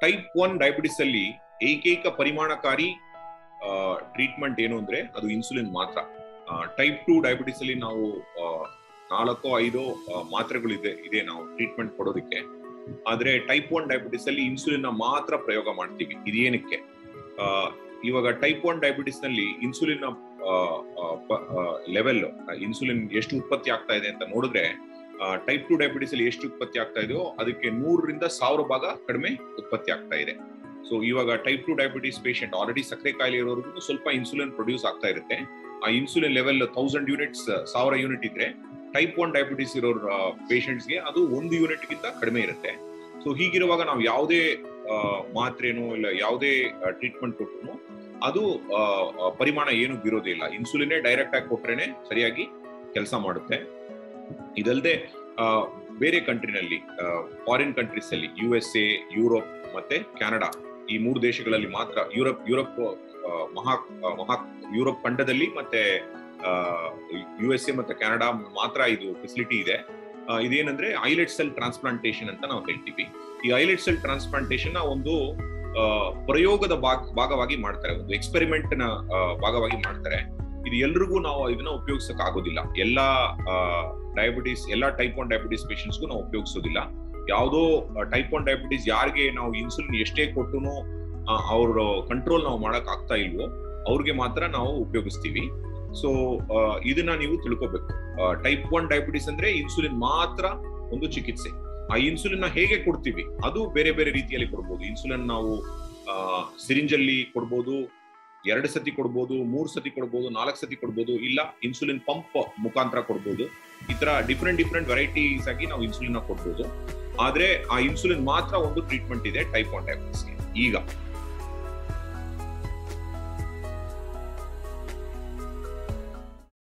type one diabetes ಅಲ್ಲಿ ಏಕೈಕ ಪರಿಮಾಣಕಾರಿ treatment ಏನು ಅಂದ್ರೆ ಅದು ಇನ್ಸುಲಿನ್ ಮಾತ್ರ ಟೈಪ್ ಟು ಡಯಾಬಿಟಿಸ್ ಅಲ್ಲಿ ನಾವು ಆ, ನಾಲ್ಕೋ ಐದೋ ಆ, ಮಾತ್ರೆಗಳಿದೆ ಇದೆ ನಾವು ಟ್ರೀಟ್ಮೆಂಟ್ ಕೊಡೋದಕ್ಕೆ ಆದ್ರೆ ಟೈಪ್ ಒನ್ ಡಯಾಬಿಟಿಸ್ ಅಲ್ಲಿ ಇನ್ಸುಲಿನ್ ನ ಮಾತ್ರ ಪ್ರಯೋಗ ಮಾಡ್ತೀವಿ ಇದೇನಕ್ಕೆ ಆ, ಇವಾಗ ಟೈಪ್ ಒನ್ ಡಯಾಬಿಟಿಸ್ ನಲ್ಲಿ ಇನ್ಸುಲಿನ್ ಲೆವೆಲ್ ಇನ್ಸುಲಿನ್ ಎಷ್ಟು ಉತ್ಪತ್ತಿ ಆಗ್ತಾ ಇದೆ ಅಂತ ನೋಡಿದ್ರೆ ಟೈಪ್ ಟು ಡಯಾಬಿಟಿಸ್ ಅಲ್ಲಿ ಎಷ್ಟು ಉತ್ಪತ್ತಿ ಆಗ್ತಾ ಇದೆಯೋ ಅದಕ್ಕೆ ನೂರರಿಂದ ಸಾವಿರ ಭಾಗ ಕಡಿಮೆ ಉತ್ಪತ್ತಿ ಆಗ್ತಾ ಇದೆ ಸೊ ಇವಾಗ type two diabetes patient already ಸಕ್ಕರೆ ಕಾಯಿಲೆ ಇರೋರ್ಗು ಸ್ವಲ್ಪ ಇನ್ಸುಲಿನ್ ಪ್ರೊಡ್ಯೂಸ್ ಆಗ್ತಾ ಇರುತ್ತೆ ಆ ಇನ್ಸುಲಿನ್ ಲೆವೆಲ್ ತೌಸಂಡ್ ಯೂನಿಟ್ಸ್ ಸಾವಿರ ಯೂನಿಟ್ ಇದ್ರೆ ಟೈಪ್ ಒನ್ ಡಯಾಬಿಟಿಸ್ ಇರೋ ಪೇಷಂಟ್ಸ್ಗೆ ಅದು ಒಂದು ಯೂನಿಟ್ ಗಿಂತ ಕಡಿಮೆ ಇರುತ್ತೆ ಸೊ ಹೀಗಿರುವಾಗ ನಾವು ಯಾವುದೇ ಆ, ಮಾತ್ರೆನೋ ಇಲ್ಲ ಯಾವುದೇ ಟ್ರೀಟ್ಮೆಂಟ್ ಕೊಟ್ಟರು ಅದು ಆ, ಆ, ಪರಿಮಾಣ ಏನು ಬೀರೋದಿಲ್ಲ ಇನ್ಸುಲಿನೇ ಡೈರೆಕ್ಟ್ ಆಗಿ ಕೊಟ್ರೇನೆ ಸರಿಯಾಗಿ ಕೆಲಸ ಮಾಡುತ್ತೆ ಇದಲ್ಲದೆ ಬೇರೆ ಕಂಟ್ರಿನಲ್ಲಿ ಫಾರಿನ್ ಕಂಟ್ರೀಸ್ ಅಲ್ಲಿ ಯು ಎಸ್ ಎ ಯುರೋಪ್ ಮತ್ತೆ ಕೆನಡಾ ಈ ಮೂರು ದೇಶಗಳಲ್ಲಿ ಮಾತ್ರ ಯುರೋಪ್ ಯುರೋಪ್ ಆ, ಮಹಾ ಆ, ಮಹಾ ಯುರೋಪ್ ಖಂಡದಲ್ಲಿ ಮತ್ತೆ ಯು ಎಸ್ ಎ ಮತ್ತೆ ಕೆನಡಾ ಮಾತ್ರ ಇದು ಫೆಸಿಲಿಟಿ ಇದೆ ಆ, ಇದೇನಂದ್ರೆ ಐಲೆಟ್ ಸೆಲ್ ಟ್ರಾನ್ಸ್ಪ್ಲಾಂಟೇಶನ್ ಅಂತ ನಾವು ಹೇಳ್ತೀವಿ ಈ ಐಲೆಟ್ ಸೆಲ್ ಟ್ರಾನ್ಸ್ಪ್ಲಾಂಟೇಶನ್ ನ ಒಂದು ಆ, ಪ್ರಯೋಗದ ಭಾಗ ಭಾಗವಾಗಿ ಮಾಡ್ತಾರೆ ಒಂದು ಎಕ್ಸ್ಪೆರಿಮೆಂಟ್ ನ ಆ, ಭಾಗವಾಗಿ ಮಾಡ್ತಾರೆ ಇದು ಎಲ್ರಿಗೂ ನಾವು ಇದನ್ನ ಉಪಯೋಗಿಸಕ್ ಆಗೋದಿಲ್ಲ ಎಲ್ಲಾ ಡಯಾಬಿಟಿಸ್ ಎಲ್ಲಾ ಟೈಪ್ ಒನ್ ಡಯಾಬಿಟಿಸ್ ಪೇಷಂಟ್ಸ್ಗೂ ನಾವು ಉಪಯೋಗಿಸೋದಿಲ್ಲ ಯಾವುದೋ ಟೈಪ್ ಒನ್ ಡಯಾಬಿಟಿಸ್ ಯಾರಿಗೆ ನಾವು ಇನ್ಸುಲಿನ್ ಎಷ್ಟೇ ಕೊಟ್ಟು ಅವ್ರ ಕಂಟ್ರೋಲ್ ನಾವು ಮಾಡಕ್ ಆಗ್ತಾ ಇಲ್ವೋ ಅವ್ರಿಗೆ ಮಾತ್ರ ನಾವು ಉಪಯೋಗಿಸ್ತೀವಿ ಸೊ ಇದನ್ನ ನೀವು ತಿಳ್ಕೊಬೇಕು ಟೈಪ್ ಒನ್ ಡಯಾಬಿಟಿಸ್ ಅಂದ್ರೆ ಇನ್ಸುಲಿನ್ ಮಾತ್ರ ಒಂದು ಚಿಕಿತ್ಸೆ ಆ ಇನ್ಸುಲಿನ್ ನ ಹೇಗೆ ಕೊಡ್ತೀವಿ ಅದು ಬೇರೆ ಬೇರೆ ರೀತಿಯಲ್ಲಿ ಕೊಡ್ಬೋದು ಇನ್ಸುಲಿನ್ ನಾವು ಸಿರಿಂಜ್ ಅಲ್ಲಿ ಕೊಡ್ಬೋದು ಎರಡು ಸತಿ ಕೊಡ್ಬೋದು ಮೂರು ಸತಿ ಕೊಡ್ಬೋದು ನಾಲ್ಕು ಸತಿ ಕೊಡ್ಬೋದು ಇಲ್ಲ ಇನ್ಸುಲಿನ್ ಪಂಪ್ ಮುಖಾಂತರ ಕೊಡ್ಬೋದು ಈ ತರ ಡಿಫ್ರೆಂಟ್ ಡಿಫ್ರೆಂಟ್ ವೆರೈಟೀಸ್ ಆಗಿ ನಾವು ಇನ್ಸುಲಿನ್ ಕೊಡ್ಬೋದು ಆದ್ರೆ ಆ ಇನ್ಸುಲಿನ್ ಮಾತ್ರ ಒಂದು ಟ್ರೀಟ್ಮೆಂಟ್ ಇದೆ ಟೈಪ್ ಒನ್ ಡಯಾಬಿಟಿಸ್ಗೆ ಈಗ